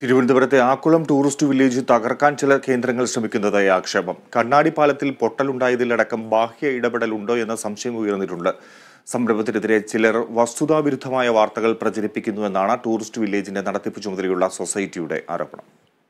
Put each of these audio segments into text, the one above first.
തിരുവനന്തപുരത്തെ Akkulam tourist village തകർക്കാൻ ചില കേന്ദ്രങ്ങൾ ശ്രമിക്കുന്നതായി ആക്ഷേപം കണ്ണാടി പാലത്തിൽ പൊട്ടലുണ്ടായതിലടക്കം ബാഹ്യ ഇടപെടൽ ഉണ്ടോ എന്ന സംശയം ഉയർന്നിട്ടുണ്ട് സംരംഭത്തിനെതിരെ ചിലർ വസ്തുതാവിരുദ്ധമായ വാർത്തകൾ പ്രചരിപ്പിക്കുന്നുവെന്നാണ് ടൂറിസ്റ്റ് വില്ലേജിന്റെ നടത്തിപ്പ് ചുമതലയുള്ള സൊസൈറ്റിയുടെ ആരോപണം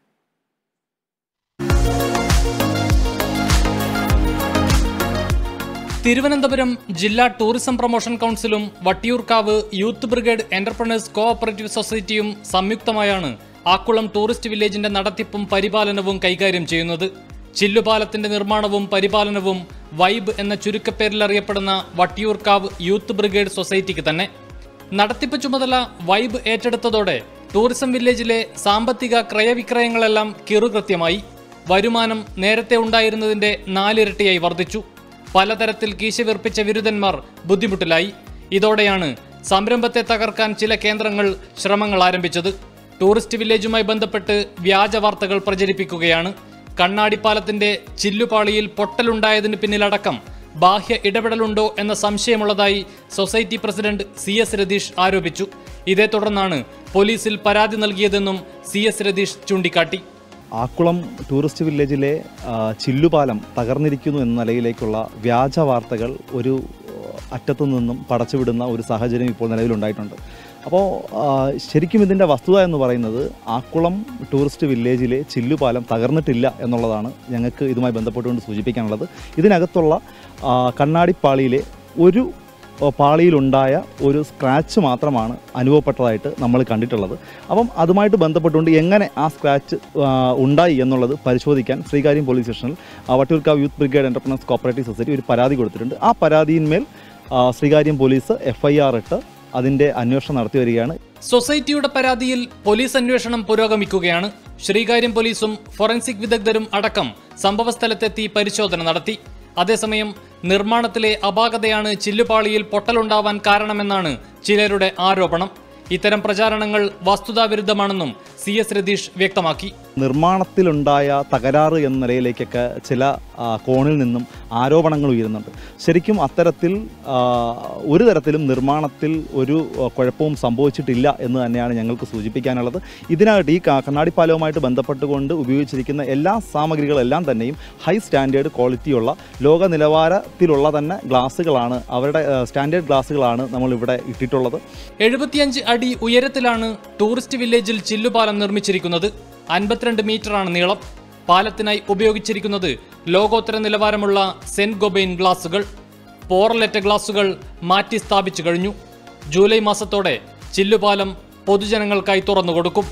തിരുവനന്തപുരം ജില്ലാ ടൂറിസം പ്രൊമോഷൻ കൗൺസിലും Vattiyoorkavu youth brigade entrepreneurs cooperative സൊസൈറ്റിയും സംയുക്തമായാണ് ആക്കുളം ടൂറിസ്റ്റ് വില്ലേജിന്റെ നടത്തിപ്പും പരിപാലനവും കൈകാര്യം ചെയ്യുന്നത് ചില്ലുപാലത്തിന്റെ നിർമ്മാണവും പരിപാലനവും വൈബ് എന്ന ചുരുക്കപ്പേരിൽ അറിയപ്പെടുന്ന വട്ടിയൂർക്കാവ് യൂത്ത് ബ്രിഗേഡ് സൊസൈറ്റിക്ക് തന്നെ നടത്തിപ്പ് ചുമതല വൈബ് ഏറ്റെടുത്തതോടെ ടൂറിസം വില്ലേജിലെ സാമ്പത്തിക ക്രയവിക്രയങ്ങളെല്ലാം കിറുകൃത്യമായി വരുമാനം നേരത്തെ ഉണ്ടായിരുന്നതിന്റെ നാലിരട്ടിയായി വർദ്ധിച്ചു പലതരത്തിൽ കീശ വീർപ്പിച്ച വിരുദ്ധന്മാർ ബുദ്ധിമുട്ടിലായി ഇതോടെയാണ് സംരംഭത്തെ തകർക്കാൻ ചില കേന്ദ്രങ്ങൾ ശ്രമങ്ങൾ ആരംഭിച്ചത് ടൂറിസ്റ്റ് വില്ലേജുമായി ബന്ധപ്പെട്ട് വ്യാജ വാർത്തകൾ പ്രചരിപ്പിക്കുകയാണ് കണ്ണാടിപ്പാലത്തിന്റെ ചില്ലുപാളിയിൽ പൊട്ടലുണ്ടായതിന് പിന്നിലടക്കം ബാഹ്യ ഇടപെടലുണ്ടോ എന്ന സംശയമുള്ളതായി society president C S Ratheesh ആരോപിച്ചു ഇതേ തുടർന്നാണ് പോലീസിൽ പരാതി നൽകിയതെന്നും സി എസ് രതീഷ് ചൂണ്ടിക്കാട്ടി ആക്കുളം ടൂറിസ്റ്റ് വില്ലേജിലെ ആ, ചില്ലുപാലം തകർന്നിരിക്കുന്നു എന്ന നിലയിലേക്കുള്ള വ്യാജ വാർത്തകൾ ഒരു അറ്റത്തു നിന്നും പടച്ചുവിടുന്ന ഒരു സാഹചര്യം ഇപ്പോൾ നിലവിലുണ്ടായിട്ടുണ്ട് അപ്പോൾ ആ, ശരിക്കും ഇതിൻ്റെ വസ്തുത എന്ന് പറയുന്നത് ആക്കുളം ടൂറിസ്റ്റ് വില്ലേജിലെ ചില്ലുപാലം തകർന്നിട്ടില്ല എന്നുള്ളതാണ് ഞങ്ങൾക്ക് ഇതുമായി ബന്ധപ്പെട്ടുകൊണ്ട് സൂചിപ്പിക്കാനുള്ളത് ഇതിനകത്തുള്ള ആ, കണ്ണാടിപ്പാളിയിലെ ഒരു ആ, പാളിയിലുണ്ടായ ഒരു സ്ക്രാച്ച് മാത്രമാണ് അനുഭവപ്പെട്ടതായിട്ട് നമ്മൾ കണ്ടിട്ടുള്ളത് അപ്പം അതുമായിട്ട് ബന്ധപ്പെട്ടുകൊണ്ട് എങ്ങനെ ആ സ്ക്രാച്ച് ആ, ഉണ്ടായി എന്നുള്ളത് പരിശോധിക്കാൻ ശ്രീകാര്യം പോലീസ് സ്റ്റേഷനിൽ ആ, Vattiyoorkavu youth brigade entrepreneurs cooperative society ഒരു പരാതി കൊടുത്തിട്ടുണ്ട് ആ പരാതിയിന്മേൽ ആ, Sreekaryam police F I R ഇട്ട് അതിൻ്റെ അന്വേഷണം നടത്തി വരികയാണ് സൊസൈറ്റിയുടെ പരാതിയിൽ പോലീസ് അന്വേഷണം പുരോഗമിക്കുകയാണ് ശ്രീകാര്യം പോലീസും ഫോറൻസിക് വിദഗ്ധരും അടക്കം സംഭവസ്ഥലത്തെത്തി പരിശോധന നടത്തി അതേസമയം നിർമ്മാണത്തിലെ അപാകതയാണ് ചില്ലുപാളിയിൽ പൊട്ടലുണ്ടാവാൻ കാരണമെന്നാണ് ചിലരുടെ ആരോപണം ഇത്തരം പ്രചാരണങ്ങൾ വസ്തുതാവിരുദ്ധമാണെന്നും സി എസ് രതീഷ് വ്യക്തമാക്കി നിർമ്മാണത്തിലുണ്ടായ തകരാറ് എന്ന നിലയിലേക്കൊക്കെ ചില ആ, കോണിൽ നിന്നും ആരോപണങ്ങൾ ഉയരുന്നുണ്ട് ശരിക്കും അത്തരത്തിൽ ആ, ഒരു തരത്തിലും നിർമ്മാണത്തിൽ ഒരു ആ, കുഴപ്പവും സംഭവിച്ചിട്ടില്ല എന്ന് തന്നെയാണ് ഞങ്ങൾക്ക് സൂചിപ്പിക്കാനുള്ളത് ഇതിനായിട്ട് ഈ ക- കണ്ണാടിപ്പാലവുമായിട്ട് ബന്ധപ്പെട്ടുകൊണ്ട് ഉപയോഗിച്ചിരിക്കുന്ന എല്ലാ സാമഗ്രികളെല്ലാം തന്നെയും ഹൈ സ്റ്റാൻഡേർഡ് ക്വാളിറ്റിയുള്ള ലോക നിലവാരത്തിലുള്ള തന്നെ ഗ്ലാസ്സുകളാണ് അവരുടെ ആ, സ്റ്റാൻഡേർഡ് ഗ്ലാസ്സുകളാണ് നമ്മളിവിടെ ഇട്ടിട്ടുള്ളത് എഴുപത്തിയഞ്ച് അടി ഉയരത്തിലാണ് ടൂറിസ്റ്റ് വില്ലേജിൽ ചില്ലുപാലം നിർമ്മിച്ചിരിക്കുന്നത് അൻപത്തിരണ്ട് മീറ്ററാണ് നീളം പാലത്തിനായി ഉപയോഗിച്ചിരിക്കുന്നത് ലോകോത്തര നിലവാരമുള്ള സെന്റ് ഗൊബൈൻ ഗ്ലാസുകൾ പോറലെറ്റ ഗ്ലാസുകൾ മാറ്റി സ്ഥാപിച്ചു കഴിഞ്ഞു ജൂലൈ മാസത്തോടെ ചില്ലുപാലം പൊതുജനങ്ങൾക്കായി തുറന്നുകൊടുക്കും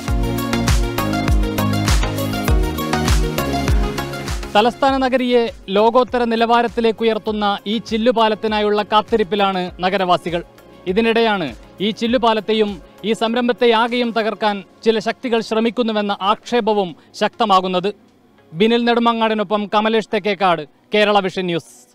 തലസ്ഥാന നഗരിയെ ലോകോത്തര നിലവാരത്തിലേക്ക് ഉയർത്തുന്ന ഈ ചില്ലുപാലത്തിനായുള്ള കാത്തിരിപ്പിലാണ് നഗരവാസികൾ ഇതിനിടെയാണ് ഈ ചില്ലുപാലത്തെയും ഈ സംരംഭത്തെയാകെയും തകർക്കാൻ ചില ശക്തികൾ ശ്രമിക്കുന്നുവെന്ന ആക്ഷേപവും ശക്തമാകുന്നത് ബിനിൽ നെടുമങ്ങാടിനൊപ്പം കമലേഷ് തെക്കേക്കാട് കേരള വിഷൻ ന്യൂസ്